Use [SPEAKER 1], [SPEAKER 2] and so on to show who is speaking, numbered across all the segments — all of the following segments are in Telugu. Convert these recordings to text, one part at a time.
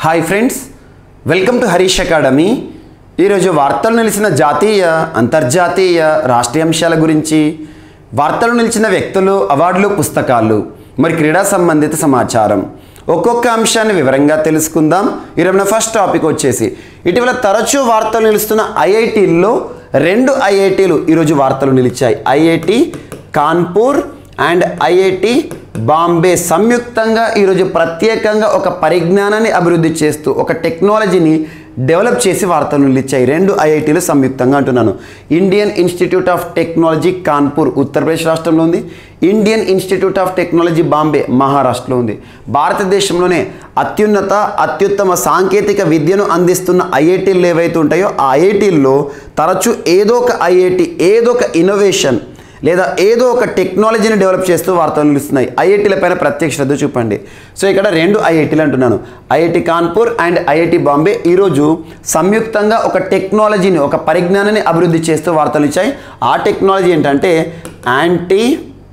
[SPEAKER 1] Hi friends welcome to Harish academy ఈరోజు వార్తలు నిలిచిన జాతీయ అంతర్జాతీయ రాష్ట్రీయ అంశాల గురించి వార్తలు నిలిచిన వ్యక్తులు అవార్డులు పుస్తకాలు మరి క్రీడా సంబంధిత సమాచారం ఒక్కొక్క అంశాన్ని వివరంగా తెలుసుకుందాం ఈరోజు మన ఫస్ట్ టాపిక్ వచ్చేసి ఇటీవల తరచూ వార్తలు నిలుస్తున్న ఐఐటీల్లో రెండు ఐఐటీలు ఈరోజు వార్తలు నిలిచాయి IIT Kanpur and IIT Bombay సంయుక్తంగా ఈరోజు ప్రత్యేకంగా ఒక పరిజ్ఞానాన్ని అభివృద్ధి చేస్తూ ఒక టెక్నాలజీని డెవలప్ చేసి వార్తలు నిలిచాయి రెండు ఐఐటీలు సంయుక్తంగా అంటున్నాను Indian Institute of Technology Kanpur Uttar Pradesh రాష్ట్రంలో ఉంది Indian Institute of Technology Bombay మహారాష్ట్రలో ఉంది భారతదేశంలోనే అత్యున్నత అత్యుత్తమ సాంకేతిక విద్యను అందిస్తున్న ఐఐటీలు ఏవైతే ఉంటాయో ఆ ఐఐటీల్లో తరచూ ఏదో ఒక ఐఐటి ఏదో ఒక ఇన్నోవేషన్ లేదా ఏదో ఒక టెక్నాలజీని డెవలప్ చేస్తూ వార్తలు నిలుస్తున్నాయి ఐఐటీల పైన ప్రత్యేక శ్రద్ధ చూపండి సో ఇక్కడ రెండు ఐఐటీలు అంటున్నాను IIT Kanpur and IIT Bombay ఈరోజు సంయుక్తంగా ఒక టెక్నాలజీని ఒక పరిజ్ఞానాన్ని అభివృద్ధి చేస్తూ వార్తలు ఇచ్చాయి ఆ టెక్నాలజీ ఏంటంటే anti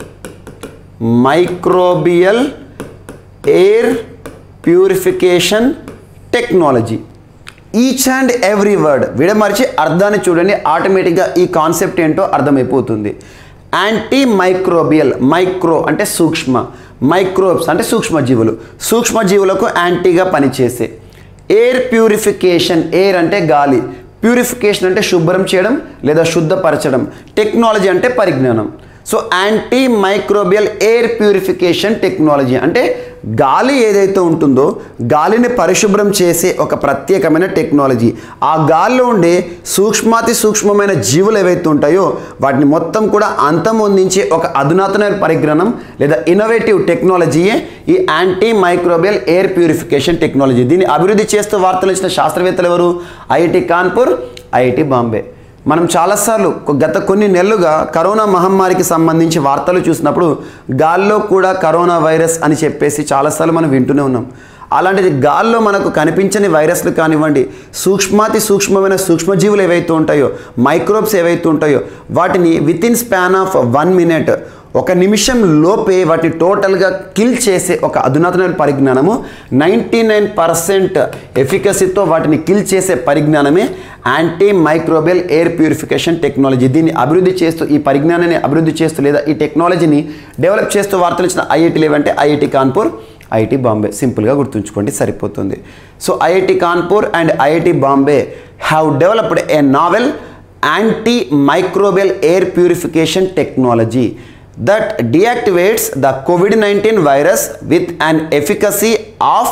[SPEAKER 1] microbial air purification technology each and every word విడమర్చి అర్థాన్ని చూడండి ఆటోమేటిక్గా ఈ కాన్సెప్ట్ ఏంటో అర్థమైపోతుంది యాంటీ మైక్రోబియల్ మైక్రో అంటే సూక్ష్మ మైక్రోబ్స్ అంటే సూక్ష్మజీవులు సూక్ష్మజీవులకు యాంటీగా పనిచేసే ఎయిర్ ప్యూరిఫికేషన్ ఎయిర్ అంటే గాలి ప్యూరిఫికేషన్ అంటే శుభ్రం చేయడం లేదా శుద్ధపరచడం టెక్నాలజీ అంటే పరిజ్ఞానం so anti microbial air purification technology అంటే గాలి ఏదైతే ఉంటుందో గాలిని పరిశుభ్రం చేసే ఒక ప్రత్యేకమైన టెక్నాలజీ ఆ గాలిలో ఉండే సూక్ష్మాతి సూక్ష్మమైన జీవులు ఏవైతే ఉంటాయో వాటిని మొత్తం కూడా అంతమొందించే ఒక అధునాతన పరిజ్ఞానం లేదా ఇన్నోవేటివ్ టెక్నాలజీయే ఈ anti microbial air purification technology దీన్ని అభివృద్ధి చేస్తూ వార్తలు ఇచ్చిన శాస్త్రవేత్తలు ఎవరు ఐఐటి కాన్పూర్ ఐఐటి బాంబే మనం చాలాసార్లు గత కొన్ని నెలలుగా కరోనా మహమ్మారికి సంబంధించి వార్తలు చూసినప్పుడు గాల్లో కూడా కరోనా వైరస్ అని చెప్పేసి చాలాసార్లు మనం వింటూనే ఉన్నాం అలాంటిది గాల్లో మనకు కనిపించని వైరస్లు కానివ్వండి సూక్ష్మాతి సూక్ష్మమైన సూక్ష్మజీవులు ఏవైతే ఉంటాయో మైక్రోబ్స్ ఏవైతే ఉంటాయో వాటిని with in span of one minute ఒక నిమిషం లోపే వాటిని టోటల్గా కిల్ చేసే ఒక అధునాతన పరిజ్ఞానము నైంటీ నైన్ పర్సెంట్ ఎఫికసీతో వాటిని కిల్ చేసే పరిజ్ఞానమే anti microbial air purification technology దీన్ని అభివృద్ధి చేస్తూ ఈ పరిజ్ఞానాన్ని అభివృద్ధి చేస్తూ లేదా ఈ టెక్నాలజీని డెవలప్ చేస్తూ వార్తలు ఇచ్చిన ఐఐటీలు ఏవంటే ఐఐటి కాన్పూర్ ఐఐటి బాంబే సింపుల్గా గుర్తుంచుకోండి సరిపోతుంది so IIT Kanpur and IIT Bombay have developed a novel anti microbial air purification technology that deactivates the COVID-19 virus with an efficacy of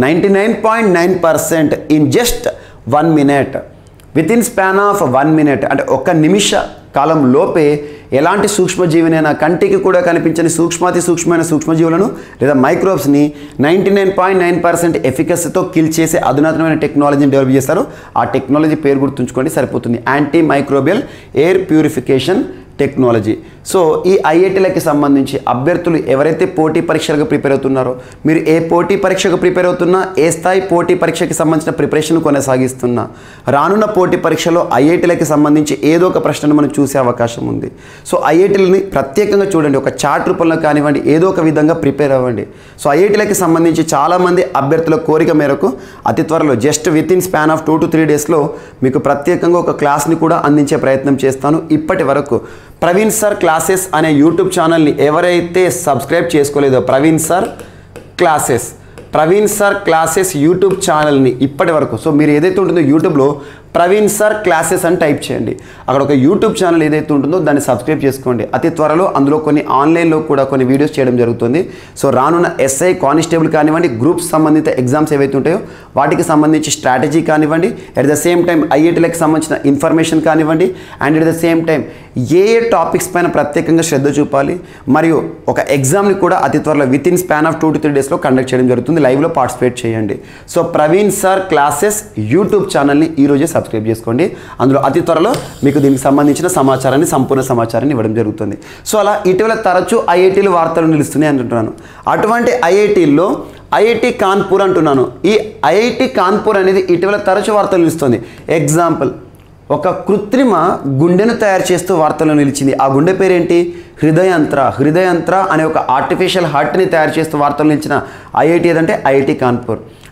[SPEAKER 1] 99.9% in just one minute. With in span of one minute అంటే ఒక్క నిమిష కాలం లోపే ఎలాంటి సూక్ష్మజీవినైనా కంటికి కూడా కనిపించని సూక్ష్మాతి సూక్ష్మమైన సూక్ష్మజీవులను లేదా మైక్రోబ్స్ని ninety nine point nine percent ఎఫికసీతో కిల్ చేసే అధునాతనమైన టెక్నాలజీని డెవలప్ చేస్తారు ఆ టెక్నాలజీ పేరు గుర్తుంచుకోండి సరిపోతుంది anti microbial air purification technology so ఈ ఐఐటీలకి సంబంధించి అభ్యర్థులు ఎవరైతే పోటీ పరీక్షలకు ప్రిపేర్ అవుతున్నారో మీరు ఏ పోటీ పరీక్షకు ప్రిపేర్ అవుతున్నా ఏ స్థాయి పోటీ పరీక్షకి సంబంధించిన ప్రిపరేషన్ కొనసాగిస్తున్నా రానున్న పోటీ పరీక్షలో ఐఐటీలకి సంబంధించి ఏదో ఒక ప్రశ్నను మనం చూసే అవకాశం ఉంది సో ఐఐటీలని ప్రత్యేకంగా చూడండి ఒక చార్ట్ రూపంలో కానివ్వండి ఏదో ఒక విధంగా ప్రిపేర్ అవ్వండి సో ఐఐటీలకి సంబంధించి చాలామంది అభ్యర్థుల కోరిక మేరకు అతి త్వరలో just with in span of two to three డేస్లో మీకు ప్రత్యేకంగా ఒక క్లాస్ని కూడా అందించే ప్రయత్నం చేస్తాను ఇప్పటి వరకు ప్రవీణ్ సార్ క్లాసెస్ అనే యూట్యూబ్ ఛానల్ని ఎవరైతే సబ్స్క్రైబ్ చేసుకోలేదో Praveen sir classes Praveen sir classes YouTube ఛానల్ని ఇప్పటి వరకు సో మీరు ఏదైతే ఉంటుందో యూట్యూబ్లో ప్రవీణ్ సార్ క్లాసెస్ అని టైప్ చేయండి అక్కడ ఒక యూట్యూబ్ ఛానల్ ఏదైతే ఉంటుందో దాన్ని సబ్స్క్రైబ్ చేసుకోండి అతి త్వరలో అందులో కొన్ని ఆన్లైన్లో కూడా కొన్ని వీడియోస్ చేయడం జరుగుతుంది సో రానున్న ఎస్ఐ కానిస్టేబుల్ కానివ్వండి గ్రూప్స్ సంబంధిత ఎగ్జామ్స్ ఏవైతే ఉంటాయో వాటికి సంబంధించి స్ట్రాటజీ కానివ్వండి అట్ ద సేమ్ టైం ఐఐటీలకు సంబంధించిన ఇన్ఫర్మేషన్ కానివ్వండి and at the same time a a topics పైన ప్రత్యేకంగా శ్రద్ధ చూపాలి మరియు ఒక ఎగ్జామ్ని కూడా అతి త్వరలో with in span of two to three డేస్లో కండక్ట్ చేయడం జరుగుతుంది లైవ్లో పార్టిసిపేట్ చేయండి so Praveen sir classes YouTube ఛానల్ని ఈరోజే సబ్స్క్రైబ్ చేసుకోండి అందులో అతి త్వరలో మీకు దీనికి సంబంధించిన సమాచారాన్ని సంపూర్ణ సమాచారాన్ని ఇవ్వడం జరుగుతుంది సో అలా ఇటీవల తరచూ ఐఐటీలు వార్తలు నిలుస్తున్నాయి అంటున్నాను అటువంటి ఐఐటీల్లో ఐఐటి కాన్పూర్ అంటున్నాను ఈ ఐఐటి కాన్పూర్ అనేది ఇటీవల తరచూ వార్తలు నిలుస్తుంది ఎగ్జాంపుల్ ఒక కృత్రిమ గుండెను తయారు చేస్తూ వార్తల్లో నిలిచింది ఆ గుండె పేరేంటి హృదయంత్ర హృదయంత్ర అనే ఒక ఆర్టిఫిషియల్ హార్ట్ని తయారు చేస్తూ వార్తలు నిలిచిన ఐఐటి ఏదంటే IIT Kanpur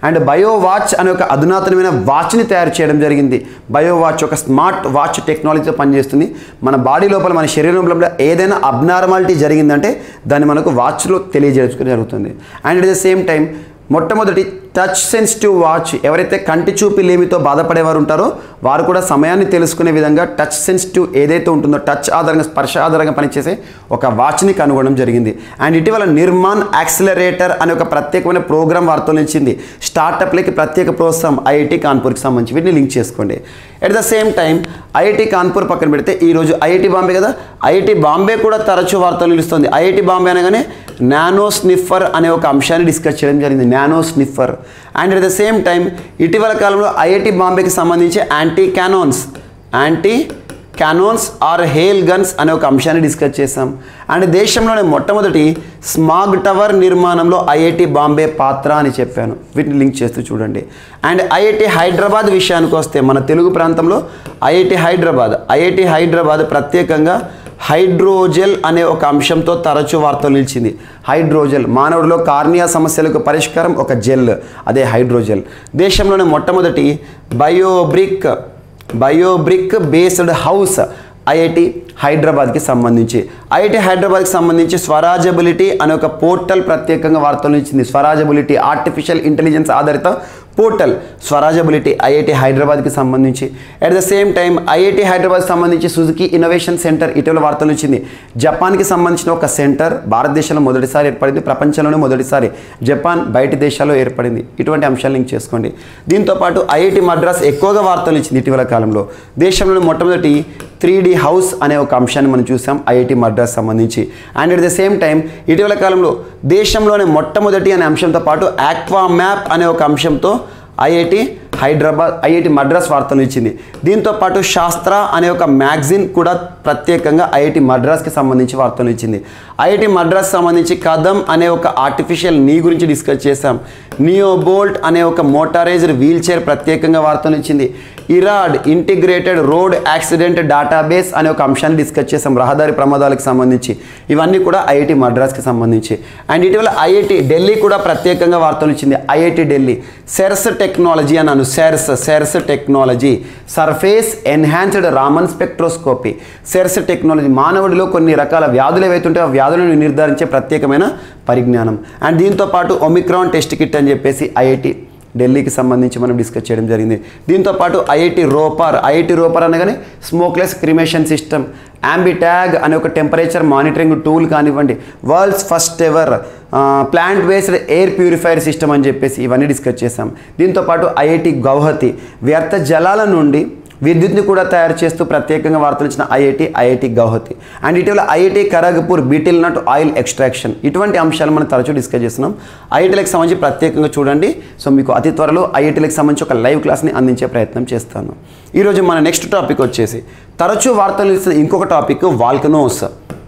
[SPEAKER 1] and bio watch అనే ఒక అధునాతనమైన వాచ్ని తయారు చేయడం జరిగింది బయో వాచ్ ఒక స్మార్ట్ వాచ్ టెక్నాలజీతో పనిచేస్తుంది మన బాడీ లోపల మన శరీరం లోపల ఏదైనా అబ్నార్మాలిటీ జరిగిందంటే దాన్ని మనకు వాచ్లో తెలియజేయడం జరుగుతుంది and at the same time మొట్టమొదటి టచ్ సెన్సిటివ్ వాచ్ ఎవరైతే కంటి చూపి లేమితో బాధపడేవారు ఉంటారో వారు కూడా సమయాన్ని తెలుసుకునే విధంగా టచ్ సెన్సిటివ్ ఏదైతే ఉంటుందో టచ్ ఆధారంగా స్పర్శ ఆధారంగా పనిచేసే ఒక వాచ్ని కనుగొనడం జరిగింది అండ్ ఇటీవల నిర్మాన్ యాక్సిలరేటర్ అనే ఒక ప్రత్యేకమైన ప్రోగ్రామ్ వారితో నిలిచింది స్టార్టప్లకి ప్రత్యేక ప్రోత్సాహం ఐఐటి కాన్పూర్కి సంబంధించి వీటిని లింక్ చేసుకోండి at the same time IIT Kanpur పక్కన పెడితే ఈరోజు ఐఐటి బాంబే కదా ఐఐటి బాంబే కూడా తరచూ వార్తలు నిలుస్తుంది ఐఐటి బాంబే అనగానే నానో స్నిఫర్ అనే ఒక అంశాన్ని డిస్కస్ చేయడం జరిగింది nano sniffer and at the same time ఇటీవల కాలంలో ఐఐటి బాంబేకి సంబంధించి anti cannons anti cannons or hail guns అనే ఒక అంశాన్ని డిస్కస్ చేసాం అండ్ దేశంలోనే మొట్టమొదటి స్మాగ్ టవర్ నిర్మాణంలో ఐఐటి బాంబే పాత్ర అని చెప్పాను వీటిని లింక్ చేస్తూ చూడండి అండ్ ఐఐటి హైదరాబాద్ విషయానికి వస్తే మన తెలుగు ప్రాంతంలో ఐఐటి హైదరాబాద్ ఐఐటి హైదరాబాద్ ప్రత్యేకంగా హైడ్రోజెల్ అనే ఒక అంశంతో తరచూ వార్తలు నిలిచింది హైడ్రోజెల్ మానవుడిలో కార్నియా సమస్యలకు పరిష్కారం ఒక జెల్ అదే హైడ్రోజెల్ దేశంలోనే మొట్టమొదటి biobrick biobrick based house IIT హైదరాబాద్కి సంబంధించి ఐఐటి హైదరాబాద్కి సంబంధించి స్వరాజబిలిటీ అనే ఒక పోర్టల్ ప్రత్యేకంగా వార్తలు ఇచ్చింది స్వరాజబిలిటీ ఆర్టిఫిషియల్ ఇంటెలిజెన్స్ ఆధారిత పోర్టల్ స్వరాజబిలిటీ ఐఐటి హైదరాబాద్కి సంబంధించి at the same time IIT హైదరాబాద్కి సంబంధించి సుజుకి ఇన్నోవేషన్ సెంటర్ ఇటీవల వార్తలు ఇచ్చింది జపాన్కి సంబంధించిన ఒక సెంటర్ భారతదేశంలో మొదటిసారి ఏర్పడింది ప్రపంచంలోనే మొదటిసారి జపాన్ బయటి దేశాల్లో ఏర్పడింది ఇటువంటి అంశాలు లింక్ చేసుకోండి దీంతోపాటు ఐఐటి మద్రాస్ ఎక్కువగా వార్తలు ఇచ్చింది ఇటీవల కాలంలో దేశంలోని మొట్టమొదటి త్రీ డి హౌస్ అనే ఒక అంశాన్ని మనం చూసాం ఐఐటి మద్రాస్ సంబంధించి and at the same time ఇటీవల కాలంలో దేశంలోనే మొట్టమొదటి అనే అంశంతో పాటు ఆక్వా మ్యాప్ అనే ఒక అంశంతో ఐఐటి హైదరాబాద్ ఐఐటి మద్రాస్ వార్తలు ఇచ్చింది దీంతో పాటు శాస్త్ర అనే ఒక మ్యాగజిన్ కూడా ప్రత్యేకంగా ఐఐటి మద్రాస్కి సంబంధించి వార్తలు ఇచ్చింది ఐఐటి మద్రాస్ సంబంధించి కదం అనే ఒక ఆర్టిఫిషియల్ నీ గురించి డిస్కస్ చేసాం నియోబోల్ట్ అనే ఒక మోటారైజ్డ్ వీల్ చైర్ ప్రత్యేకంగా వార్తలు ఇచ్చింది iRAD integrated road accident database అనే ఒక అంశాన్ని డిస్కస్ చేసాం రహదారి ప్రమాదాలకు సంబంధించి ఇవన్నీ కూడా ఐఐటి మద్రాస్కి సంబంధించి అండ్ ఇటీవల ఐఐటి ఢిల్లీ కూడా ప్రత్యేకంగా వార్తలు ఇచ్చింది ఐఐటి ఢిల్లీ సెర్స్ టెక్నాలజీ అన్నాను SERS SERS technology surface enhanced Raman spectroscopy SERS technology మానవుడిలో కొన్ని రకాల వ్యాధులు ఏవైతుంటే ఆ వ్యాధులను నిర్ధారించే ప్రత్యేకమైన పరిజ్ఞానం అండ్ దీంతో పాటు ఒమిక్రాన్ టెస్ట్ కిట్ అని చెప్పేసి ఐఐటి ఢిల్లీకి సంబంధించి మనం డిస్కస్ చేయడం జరిగింది దీంతో పాటు ఐఐటి రోపర్ ఐఐటి రోపర్ అనగానే స్మోక్లెస్ క్రిమేషన్ సిస్టమ్ అంబిట్యాగ్ అనే ఒక టెంపరేచర్ మానిటరింగ్ టూల్ కానివ్వండి world's first ever plant based air purifier system అని చెప్పేసి ఇవన్నీ డిస్కస్ చేసాం దీంతో పాటు ఐఐటి గౌహతి వ్యర్థ జలాల నుండి విద్యుత్ని కూడా తయారు చేస్తూ ప్రత్యేకంగా వార్తలు ఇచ్చిన ఐఐటి ఐఐటి గౌహతి అండ్ ఇటీవల IIT Kharagpur betel nut oil extraction ఇటువంటి అంశాలు మనం తరచూ డిస్కస్ చేస్తున్నాం ఐఐటీలకు సంబంధించి ప్రత్యేకంగా చూడండి సో మీకు అతి త్వరలో ఐఐటీలకు సంబంధించి ఒక లైవ్ క్లాస్ని అందించే ప్రయత్నం చేస్తాను ఈరోజు మన నెక్స్ట్ టాపిక్ వచ్చేసి తరచూ వార్తలు ఇస్తున్న ఇంకొక టాపిక్ వాల్కనోస్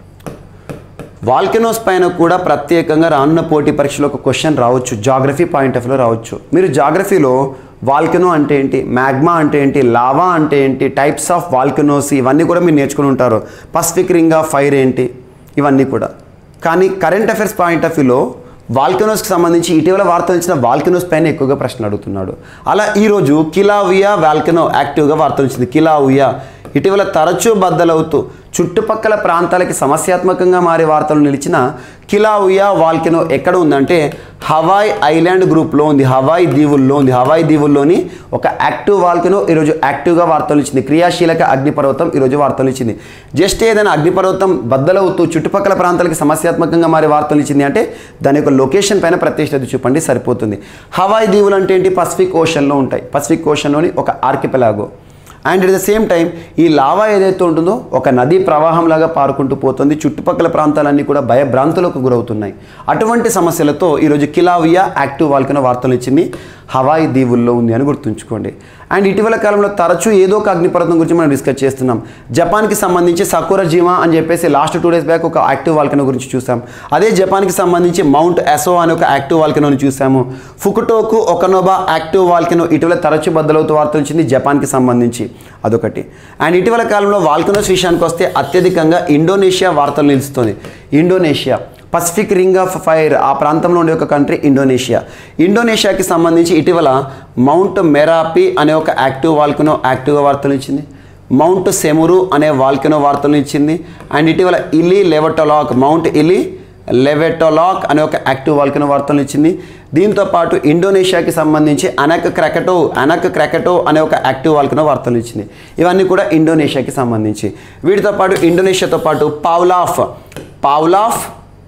[SPEAKER 1] వాల్కెనోస్ పైన కూడా ప్రత్యేకంగా రానున్న పోటీ పరీక్షలో ఒక క్వశ్చన్ రావచ్చు జాగ్రఫీ పాయింట్ ఆఫ్ వ్యూలో రావచ్చు మీరు జాగ్రఫీలో వాల్కెనో అంటే ఏంటి మ్యాగ్మా అంటే ఏంటి లావా అంటే ఏంటి టైప్స్ ఆఫ్ వాల్కెనోస్ ఇవన్నీ కూడా మీరు నేర్చుకుని ఉంటారు పసిఫిక్ రింగ్ ఆఫ్ ఫైర్ ఏంటి ఇవన్నీ కూడా కానీ కరెంట్ అఫైర్స్ పాయింట్ ఆఫ్ వ్యూలో వాల్కెనోస్కి సంబంధించి ఇటీవల వార్తలు ఇచ్చిన వాల్కెనోస్ పైన ఎక్కువగా ప్రశ్నలు అడుగుతున్నాడు అలా ఈరోజు కిలావియా వాల్కెనో యాక్టివ్గా వార్తలు ఇచ్చింది కిలావియా ఇటీవల తరచూ బద్దలవుతూ చుట్టుపక్కల ప్రాంతాలకి సమస్యాత్మకంగా మారే వార్తలు నిలిచిన కిలావుయా వాల్కెనో ఎక్కడ ఉందంటే హవాయ్ ఐలాండ్ గ్రూప్లో ఉంది హవాయ్ దీవుల్లో ఉంది హవాయ్ దీవుల్లోని ఒక యాక్టివ్ వాల్కెనో ఈరోజు యాక్టివ్గా వార్తలు ఇచ్చింది క్రియాశీలక అగ్నిపర్వతం ఈరోజు వార్తలు ఇచ్చింది జస్ట్ ఏదైనా అగ్నిపర్వతం బద్దలవుతూ చుట్టుపక్కల ప్రాంతాలకి సమస్యాత్మకంగా మారే వార్తలు ఇచ్చింది అంటే దాని యొక్క లొకేషన్ పైన ప్రత్యేకత చూపండి సరిపోతుంది హవాయ్ దీవులు అంటే ఏంటి పసిఫిక్ ఓషన్లో ఉంటాయి పసిఫిక్ ఓషన్లోని ఒక archipelago and at the same time ఈ లావా ఏదైతే ఉంటుందో ఒక నదీ ప్రవాహంలాగా పారుకుంటూ పోతుంది చుట్టుపక్కల ప్రాంతాలన్నీ కూడా భయభ్రాంతులకు గురవుతున్నాయి అటువంటి సమస్యలతో ఈరోజు కిలావియా యాక్టివ్ వాల్కనో వార్తలు ఇచ్చింది హవాయి దీవుల్లో ఉంది అని గుర్తుంచుకోండి అండ్ ఇటీవల కాలంలో తరచూ ఏదో ఒక అగ్నిపర్వతం గురించి మనం డిస్కస్ చేస్తున్నాం జపాన్కి సంబంధించి సకుర జీమా అని చెప్పేసి లాస్ట్ టూ డేస్ బ్యాక్ ఒక యాక్టివ్ వాల్కనో గురించి చూసాం అదే జపాన్కి సంబంధించి మౌంట్ ఎసో అనే ఒక యాక్టివ్ వాల్కనోని చూసాము ఫుకుటోకు ఒకనోబా యాక్టివ్ వాల్కనో ఇటీవల తరచూ బద్దలవుతూ వార్తలు వచ్చింది జపాన్కి సంబంధించి అదొకటి అండ్ ఇటీవల కాలంలో వాల్కనోస్ విషయానికి వస్తే అత్యధికంగా ఇండోనేషియా వార్తలు నిలుస్తుంది Indonesia Pacific ring of fire ఆ ప్రాంతంలో ఉండే ఒక కంట్రీ ఇండోనేషియా ఇండోనేషియాకి సంబంధించి ఇటీవల మౌంట్ మెరాపి అనే ఒక యాక్టివ్ వాల్కనో యాక్టివ్గా వార్తలు ఇచ్చింది మౌంట్ సెమురు అనే వాల్కనో వార్తలు ఇచ్చింది అండ్ ఇటీవల Ili Lewotolok Mount Ili Lewotolok అనే ఒక యాక్టివ్ వాల్కనో వార్తలు ఇచ్చింది దీంతో పాటు ఇండోనేషియాకి సంబంధించి అనక్ క్రాకటో అనక్ క్రాకటో అనే ఒక యాక్టివ్ వాల్కనో వార్తలు ఇచ్చింది ఇవన్నీ కూడా ఇండోనేషియాకి సంబంధించి వీటితో పాటు ఇండోనేషియాతో పాటు పావులాఫ్ పావులాఫ్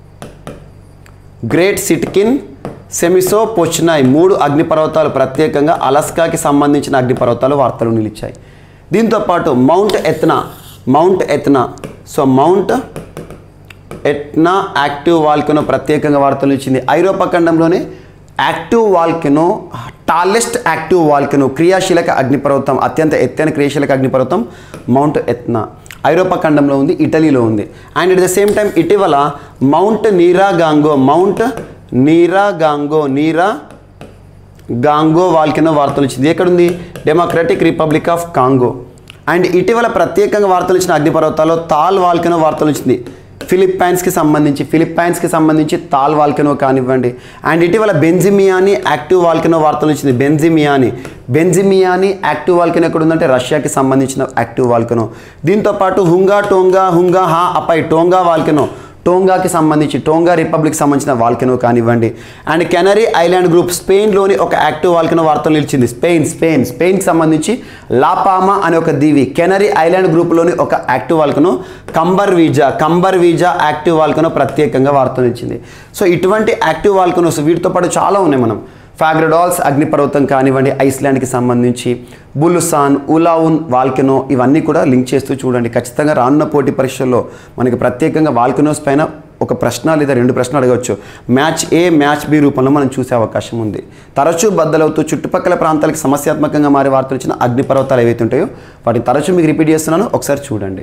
[SPEAKER 1] గ్రేట్ సిట్కిన్ సెమిసో పొచ్నాయ్ మూడు అగ్నిపర్వతాలు ప్రత్యేకంగా అలస్కాకి సంబంధించిన అగ్నిపర్వతాలు వార్తలు నిలిచాయి దీంతో పాటు Mount Etna Mount Etna so Mount Etna active volcano ప్రత్యేకంగా వార్తలు ఇచ్చింది ఐరోపా ఖండంలోనే active volcano tallest active volcano క్రియాశీలక అగ్నిపర్వతం అత్యంత ఎత్తైన క్రియాశీలక అగ్నిపర్వతం మౌంట్ ఎత్నా ఐరోపా ఖండంలో ఉంది ఇటలీలో ఉంది and at the same time ఇటీవల మౌంట్ నీరా గాంగో మౌంట్ నీరా గాంగో నీరా గాంగో వాల్కెనో వార్తలు ఇచ్చింది ఎక్కడుంది Democratic Republic of Congo and ఇటీవల ప్రత్యేకంగా వార్తలు ఇచ్చిన అగ్నిపర్వతాల్లో తాల్ వాల్కెనో వార్తలు ఇచ్చింది ఫిలిప్పైన్స్కి సంబంధించి ఫిలిప్పైన్స్కి సంబంధించి తాల్ వాల్కెనో కానివ్వండి అండ్ ఇటీవల బెంజిమియాని యాక్టివ్ వాల్కెనో వార్తలు ఇచ్చింది బెంజిమియాని బెంజిమియాని యాక్టివ్ వాల్కెనో ఎక్కడ ఉందంటే రష్యాకి సంబంధించిన యాక్టివ్ వాల్కెనో దీంతో పాటు హుంగా టోంగా హుంగా హా అపై టోంగా వాల్కెనో టోంగాకి సంబంధించి టోంగా రిపబ్లిక్ సంబంధించిన వాల్కెనో కానివ్వండి అండ్ కెనరీ ఐలాండ్ గ్రూప్ స్పెయిన్లోని ఒక యాక్టివ్ వాల్కెనో వార్తలు నిలిచింది స్పెయిన్ స్పెయిన్ స్పెయిన్కి సంబంధించి లాపామా అనే ఒక దీవి కెనరీ ఐలాండ్ గ్రూప్లోని ఒక active volcano Cumbre Vieja Cumbre Vieja active volcano ప్రత్యేకంగా వార్తలు నిలిచింది సో ఇటువంటి యాక్టివ్ వాల్కెనోస్ వీటితో పాటు చాలా ఉన్నాయి మనం ఫాగ్రడాల్స్ అగ్నిపర్వతం కానివ్వండి ఐస్లాండ్కి సంబంధించి బులుసాన్ ఉలావున్ వాల్కెనో ఇవన్నీ కూడా లింక్ చేస్తూ చూడండి ఖచ్చితంగా రానున్న పోటీ పరీక్షల్లో మనకి ప్రత్యేకంగా వాల్కెనోస్ పైన ఒక ప్రశ్న లేదా రెండు ప్రశ్నలు అడగవచ్చు మ్యాచ్ ఏ మ్యాచ్ బి రూపంలో మనం చూసే అవకాశం ఉంది తరచూ బద్దలవుతూ చుట్టుపక్కల ప్రాంతాలకు సమస్యాత్మకంగా మారే వార్తలు ఇచ్చిన అగ్నిపర్వతాలు ఏవైతే ఉంటాయో వాటిని తరచూ మీకు రిపీట్ చేస్తున్నాను ఒకసారి చూడండి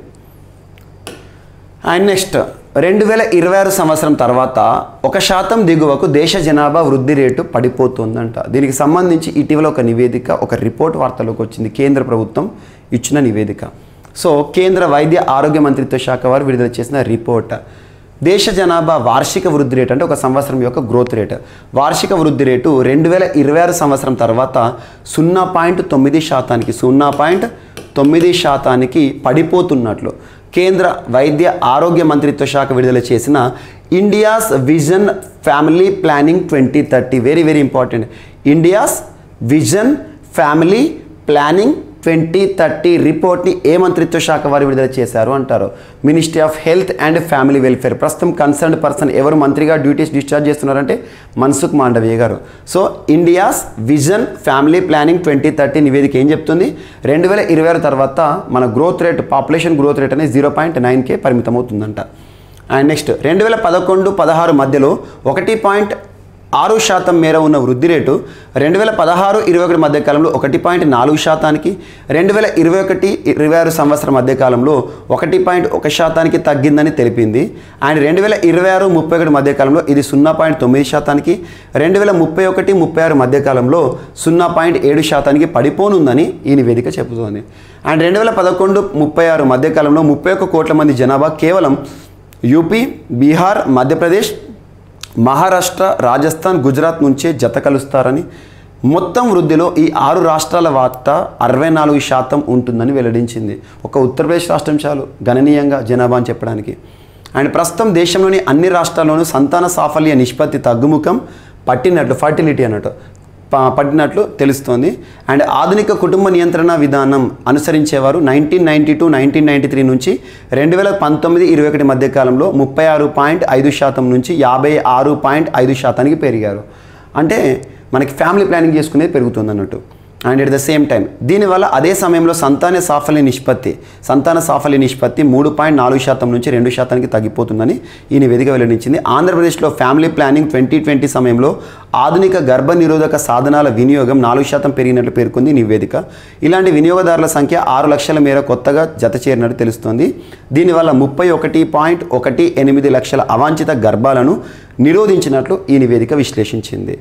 [SPEAKER 1] అండ్ నెక్స్ట్ రెండు వేల ఇరవై ఆరు సంవత్సరం తర్వాత ఒక శాతం దిగువకు దేశ జనాభా వృద్ధి రేటు పడిపోతుందంట దీనికి సంబంధించి ఇటీవల ఒక నివేదిక ఒక రిపోర్ట్ వార్తలోకి వచ్చింది కేంద్ర ప్రభుత్వం ఇచ్చిన నివేదిక సో కేంద్ర వైద్య ఆరోగ్య మంత్రిత్వ శాఖ వారు విడుదల చేసిన రిపోర్ట్ దేశ జనాభా వార్షిక వృద్ధి రేటు అంటే ఒక సంవత్సరం యొక్క గ్రోత్ రేట్ వార్షిక వృద్ధి రేటు రెండు వేల ఇరవై ఆరు సంవత్సరం తర్వాత సున్నా పాయింట్ తొమ్మిది శాతానికి సున్నా పాయింట్ తొమ్మిది శాతానికి పడిపోతున్నట్లు కేంద్ర వైద్య ఆరోగ్య మంత్రిత్వ శాఖ విడుదల చేసిన India's vision family planning twenty thirty very very important India's vision family planning twenty thirty రిపోర్ట్ని ఏ మంత్రిత్వ శాఖ వారు విడుదల చేశారు అంటారు ministry of health and family welfare ప్రస్తుతం కన్సర్న్డ్ పర్సన్ ఎవరు మంత్రిగా డ్యూటీస్ డిశ్చార్జ్ చేస్తున్నారంటే మన్సుఖ్ మాండవీయ గారు so India's vision family planning twenty thirty నివేదిక ఏం చెప్తుంది రెండు వేల ఇరవై ఆరు తర్వాత మన growth rate population growth rate అనేది జీరో పాయింట్ నైన్కే పరిమితం అవుతుందంట అండ్ నెక్స్ట్ రెండు వేల పదకొండు పదహారు మధ్యలో ఒకటి పాయింట్ ఆరు శాతం మేర ఉన్న వృద్ధి రేటు రెండు వేల పదహారు ఇరవై ఒకటి మధ్య కాలంలో ఒకటి పాయింట్ నాలుగు శాతానికి రెండు వేల ఇరవై ఒకటి ఇరవై ఆరు సంవత్సరం మధ్య కాలంలో ఒకటి పాయింట్ ఒక శాతానికి తగ్గిందని తెలిపింది అండ్ రెండు వేల ఇరవై ఆరు ముప్పై ఒకటి మధ్య కాలంలో ఇది సున్నా పాయింట్ తొమ్మిది శాతానికి రెండు వేల ముప్పై ఒకటి ముప్పై ఆరు మధ్య కాలంలో సున్నా పాయింట్ ఏడు శాతానికి పడిపోనుందని ఈ నివేదిక చెబుతోంది అండ్ రెండు వేల పదకొండు ముప్పై ఆరు మధ్య కాలంలో ముప్పై ఒక్క కోట్ల మంది జనాభా కేవలం యూపీ బీహార్ మధ్యప్రదేశ్ మహారాష్ట్ర రాజస్థాన్ గుజరాత్ నుంచే జత కలుస్తారని మొత్తం వృద్ధిలో ఈ ఆరు రాష్ట్రాల వాటా అరవై నాలుగు శాతం ఉంటుందని వెల్లడించింది ఒక ఉత్తరప్రదేశ్ రాష్ట్రం చాలు గణనీయంగా జనాభా అని చెప్పడానికి అండ్ ప్రస్తుతం దేశంలోని అన్ని రాష్ట్రాల్లోనూ సంతాన సాఫల్య నిష్పత్తి తగ్గుముఖం పట్టినట్లు ఫర్టిలిటీ అన్నట్టు ప- పట్టినట్లు తెలుస్తోంది అండ్ ఆధునిక కుటుంబ నియంత్రణ విధానం అనుసరించేవారు nineteen ninety two nineteen ninety three నుంచి రెండు వేల పంతొమ్మిది ఇరవై ఒకటి మధ్య కాలంలో ముప్పై ఆరు పాయింట్ ఐదు శాతం నుంచి యాభై ఆరు పాయింట్ ఐదు శాతానికి పెరిగారు అంటే మనకి ఫ్యామిలీ ప్లానింగ్ చేసుకునేది పెరుగుతుంది అన్నట్టు and at the same time దీనివల్ల అదే సమయంలో సంతాన సాఫల్య నిష్పత్తి సంతాన సాఫల్య నిష్పత్తి మూడు పాయింట్ నాలుగు శాతం నుంచి రెండు శాతానికి తగ్గిపోతుందని ఈ నివేదిక వెల్లడించింది ఆంధ్రప్రదేశ్లో ఫ్యామిలీ ప్లానింగ్ ట్వంటీ ట్వంటీ సమయంలో ఆధునిక గర్భ నిరోధక సాధనాల వినియోగం నాలుగు శాతం పెరిగినట్లు పేర్కొంది ఈ నివేదిక ఇలాంటి వినియోగదారుల సంఖ్య ఆరు లక్షల మేర కొత్తగా జత చేరినట్టు తెలుస్తోంది దీనివల్ల ముప్పై ఒకటి పాయింట్ ఒకటి ఎనిమిది లక్షల అవాంఛిత గర్భాలను నిరోధించినట్లు ఈ నివేదిక విశ్లేషించింది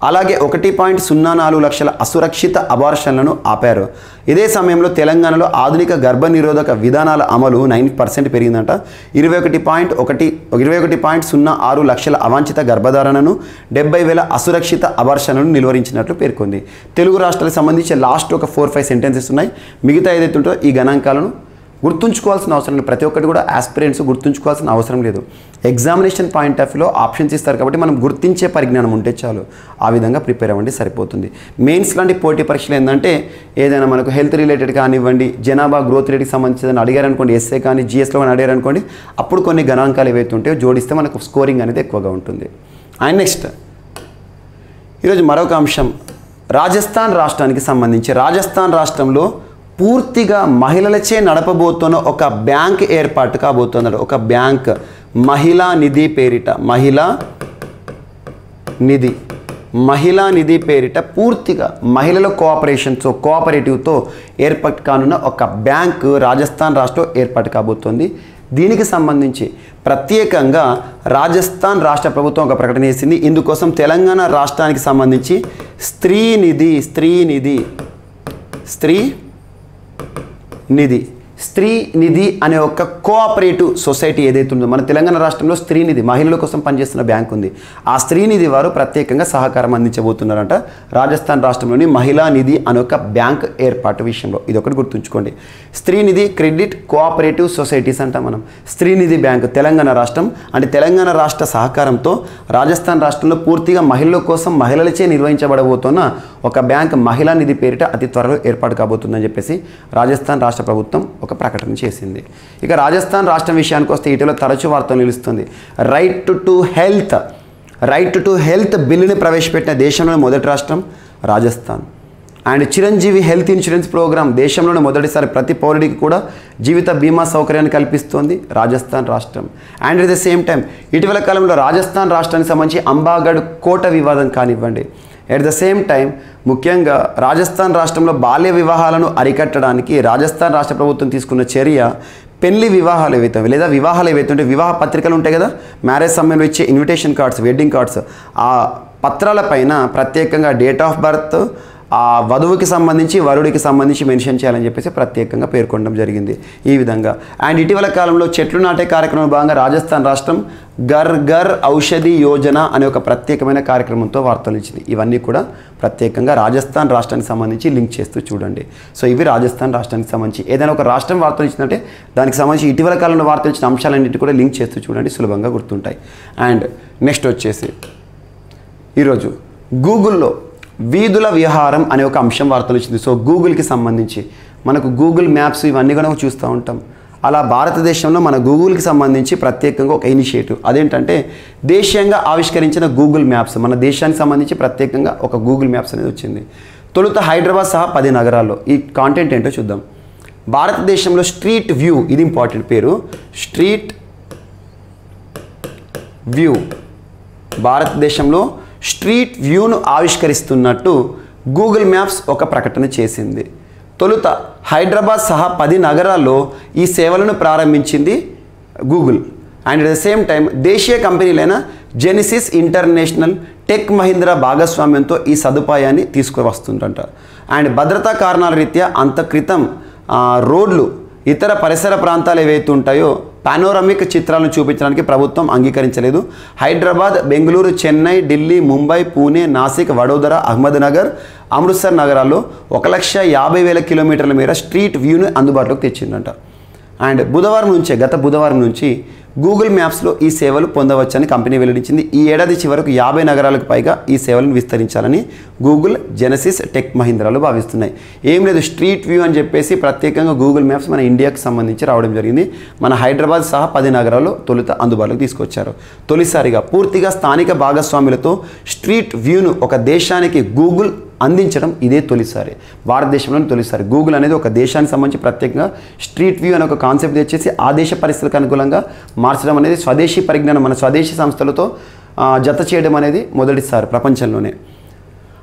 [SPEAKER 1] అలాగే ఒకటి పాయింట్ సున్నా నాలుగు లక్షల అసురక్షిత అబార్షన్లను ఆపారు ఇదే సమయంలో తెలంగాణలో ఆధునిక గర్భ నిరోధక విధానాల అమలు నైన్ పర్సెంట్ పెరిగిందంట ఇరవై ఒకటి పాయింట్ ఒకటి ఇరవై ఒకటి పాయింట్ సున్నా ఆరు లక్షల అవాంఛిత గర్భధారణను డెబ్బై వేల అసురక్షిత అబార్షన్లను నిలువరించినట్లు పేర్కొంది తెలుగు రాష్ట్రాలకు సంబంధించి లాస్ట్ ఒక ఫోర్ ఫైవ్ సెంటెన్సెస్ ఉన్నాయి మిగతా ఏదైతే ఉంటుందో ఈ గణాంకాలను గుర్తుంచుకోవాల్సిన అవసరం లేదు ప్రతి ఒక్కటి కూడా ఆస్పిరెంట్స్ గుర్తుంచుకోవాల్సిన అవసరం లేదు ఎగ్జామినేషన్ పాయింట్ ఆఫ్ వ్యూలో ఆప్షన్స్ ఇస్తారు కాబట్టి మనం గుర్తించే పరిజ్ఞానం ఉంటే చాలు ఆ విధంగా ప్రిపేర్ అవ్వండి సరిపోతుంది మెయిన్స్ లాంటి పోటీ పరీక్షలు ఏంటంటే ఏదైనా మనకు హెల్త్ రిలేటెడ్ కానివ్వండి జనాభా గ్రోత్ రేట్కి సంబంధించిన అడిగారనుకోండి ఎస్ఏ కానీ జిఎస్లో కానీ అడిగారనుకోండి అప్పుడు కొన్ని గణాంకాలు ఏవైతే ఉంటాయో జోడిస్తే మనకు స్కోరింగ్ అనేది ఎక్కువగా ఉంటుంది అండ్ నెక్స్ట్ ఈరోజు మరొక అంశం రాజస్థాన్ రాష్ట్రానికి సంబంధించి రాజస్థాన్ రాష్ట్రంలో పూర్తిగా మహిళలచే నడపబోతున్న ఒక బ్యాంక్ ఏర్పాటు కాబోతున్నాడు ఒక బ్యాంక్ మహిళా నిధి పేరిట మహిళా నిధి మహిళా నిధి పేరిట పూర్తిగా మహిళల కోఆపరేషన్తో కోఆపరేటివ్తో ఏర్పాటు కానున్న ఒక బ్యాంక్ రాజస్థాన్ రాష్ట్రం ఏర్పాటు కాబోతోంది దీనికి సంబంధించి ప్రత్యేకంగా రాజస్థాన్ రాష్ట్ర ప్రభుత్వం ఒక ప్రకటన చేసింది ఇందుకోసం తెలంగాణ రాష్ట్రానికి సంబంధించి స్త్రీ నిధి స్త్రీ నిధి స్త్రీ నిధి స్త్రీ నిధి అనే ఒక కోఆపరేటివ్ సొసైటీ ఏదైతే ఉందో మన తెలంగాణ రాష్ట్రంలో స్త్రీ నిధి మహిళల కోసం పనిచేస్తున్న బ్యాంక్ ఉంది ఆ స్త్రీ నిధి వారు ప్రత్యేకంగా సహకారం అందించబోతున్నారంట రాజస్థాన్ రాష్ట్రంలోని మహిళా నిధి అనే ఒక బ్యాంక్ ఏర్పాటు విషయంలో ఇది ఒకటి గుర్తుంచుకోండి స్త్రీ నిధి క్రెడిట్ కోఆపరేటివ్ సొసైటీస్ అంటాం మనం స్త్రీ నిధి బ్యాంక్ తెలంగాణ రాష్ట్రం అంటే తెలంగాణ రాష్ట్ర సహకారంతో రాజస్థాన్ రాష్ట్రంలో పూర్తిగా మహిళల కోసం మహిళలచే నిర్వహించబడబోతున్న ఒక బ్యాంక్ మహిళా నిధి పేరిట అతి త్వరలో ఏర్పాటు కాబోతుందని చెప్పేసి రాజస్థాన్ రాష్ట్ర ప్రభుత్వం ఒక ప్రకటన చేసింది ఇక రాజస్థాన్ రాష్ట్రం విషయానికి వస్తే ఇటీవల తరచూ వార్తలు నిలుస్తుంది right to health right to health బిల్లుని ప్రవేశపెట్టిన దేశంలోని మొదటి రాష్ట్రం Rajasthan and Chiranjeevi health insurance program దేశంలోనే మొదటిసారి ప్రతి పౌరుడికి కూడా జీవిత బీమా సౌకర్యాన్ని కల్పిస్తోంది రాజస్థాన్ రాష్ట్రం and at the same time ఇటీవల కాలంలో రాజస్థాన్ రాష్ట్రానికి సంబంధించి అంబాగఢ్ కోట వివాదం కానివ్వండి ఎట్ ద సేమ్ టైం ముఖ్యంగా రాజస్థాన్ రాష్ట్రంలో బాల్య వివాహాలను అరికట్టడానికి రాజస్థాన్ రాష్ట్ర ప్రభుత్వం తీసుకున్న చర్య పెళ్లి వివాహాలు ఏవైతే ఉన్నాయో, లేదా వివాహాలు ఏవైతే ఉంటే వివాహ పత్రికలు ఉంటాయి కదా మ్యారేజ్ సమయంలో ఇచ్చే ఇన్విటేషన్ కార్డ్స్ వెడ్డింగ్ కార్డ్స్ ఆ పత్రాల పైన ప్రత్యేకంగా డేట్ ఆఫ్ బర్త్ ఆ వధువుకి సంబంధించి వరుడికి సంబంధించి మెన్షన్ చేయాలని చెప్పేసి ప్రత్యేకంగా పేర్కొనడం జరిగింది ఈ విధంగా అండ్ ఇటీవల కాలంలో చెట్లు నాటే కార్యక్రమం భాగంగా రాజస్థాన్ రాష్ట్రం గర్ గర్ ఔషధి యోజన అనే ఒక ప్రత్యేకమైన కార్యక్రమంతో వార్తలు ఇచ్చింది ఇవన్నీ కూడా ప్రత్యేకంగా రాజస్థాన్ రాష్ట్రానికి సంబంధించి లింక్ చేస్తూ చూడండి సో ఇవి రాజస్థాన్ రాష్ట్రానికి సంబంధించి ఏదైనా ఒక రాష్ట్రం వార్తలు ఇచ్చిందంటే దానికి సంబంధించి ఇటీవల కాలంలో వార్తలు ఇచ్చిన అంశాలన్నిటి కూడా లింక్ చేస్తూ చూడండి సులభంగా గుర్తుంటాయి అండ్ నెక్స్ట్ వచ్చేసి ఈరోజు గూగుల్లో వీధుల విహారం అనే ఒక అంశం వార్తలు వచ్చింది సో గూగుల్కి సంబంధించి మనకు గూగుల్ మ్యాప్స్ ఇవన్నీ కూడా చూస్తూ ఉంటాం అలా భారతదేశంలో మన గూగుల్కి సంబంధించి ప్రత్యేకంగా ఒక ఇనిషియేటివ్ అదేంటంటే దేశీయంగా ఆవిష్కరించిన గూగుల్ మ్యాప్స్ మన దేశానికి సంబంధించి ప్రత్యేకంగా ఒక గూగుల్ మ్యాప్స్ అనేది వచ్చింది తొలుత హైదరాబాద్ సహా పది నగరాల్లో ఈ కాంటెంట్ ఏంటో చూద్దాం భారతదేశంలో స్ట్రీట్ వ్యూ ఇది ఇంపార్టెంట్ పేరు స్ట్రీట్ వ్యూ భారతదేశంలో స్ట్రీట్ వ్యూను ఆవిష్కరిస్తున్నట్టు గూగుల్ మ్యాప్స్ ఒక ప్రకటన చేసింది తొలుత హైదరాబాద్ సహా పది నగరాల్లో ఈ సేవలను ప్రారంభించింది Google and at the same time దేశీయ కంపెనీలైన జెనిసిస్ ఇంటర్నేషనల్ టెక్ మహీంద్రా భాగస్వామ్యంతో ఈ సదుపాయాన్ని తీసుకువస్తుందంట అండ్ భద్రతా కారణాల రీత్యా అంత క్రితం ఆ, రోడ్లు ఇతర పరిసర ప్రాంతాలు ఏవైతే ఉంటాయో పానోరమిక్ చిత్రాలను చూపించడానికి ప్రభుత్వం అంగీకరించలేదు హైదరాబాద్ బెంగళూరు చెన్నై ఢిల్లీ ముంబై పూణే నాసిక్ వడోదర అహ్మద్నగర్ అమృత్సర్ నగరాల్లో ఒక లక్ష యాభై వేల కిలోమీటర్ల మేర స్ట్రీట్ వ్యూను అందుబాటులోకి తెచ్చిందంట అండ్ బుధవారం నుంచే గత బుధవారం నుంచి గూగుల్ మ్యాప్స్లో ఈ సేవలు పొందవచ్చని కంపెనీ వెల్లడించింది ఈ ఏడాది చివరకు యాభై నగరాలకు పైగా ఈ సేవలను విస్తరించాలని గూగుల్ జెనసిస్ టెక్ మహీంద్రాలు భావిస్తున్నాయి ఏం లేదు స్ట్రీట్ వ్యూ అని చెప్పేసి ప్రత్యేకంగా గూగుల్ మ్యాప్స్ మన ఇండియాకి సంబంధించి రావడం జరిగింది మన హైదరాబాద్ సహా పది నగరాల్లో తొలుత అందుబాటులోకి తీసుకొచ్చారు తొలిసారిగా పూర్తిగా స్థానిక భాగస్వాములతో స్ట్రీట్ వ్యూను ఒక దేశానికి గూగుల్ అందించడం ఇదే తొలిసారి భారతదేశంలోని తొలిసారి గూగుల్ అనేది ఒక దేశానికి సంబంధించి ప్రత్యేకంగా స్ట్రీట్ వ్యూ అనే ఒక కాన్సెప్ట్ తెచ్చేసి ఆ దేశ పరిస్థితులకు అనుకూలంగా మార్చడం అనేది స్వదేశీ పరిజ్ఞానం మన స్వదేశీ సంస్థలతో ఆ, జత చేయడం అనేది మొదటిసారి ప్రపంచంలోనే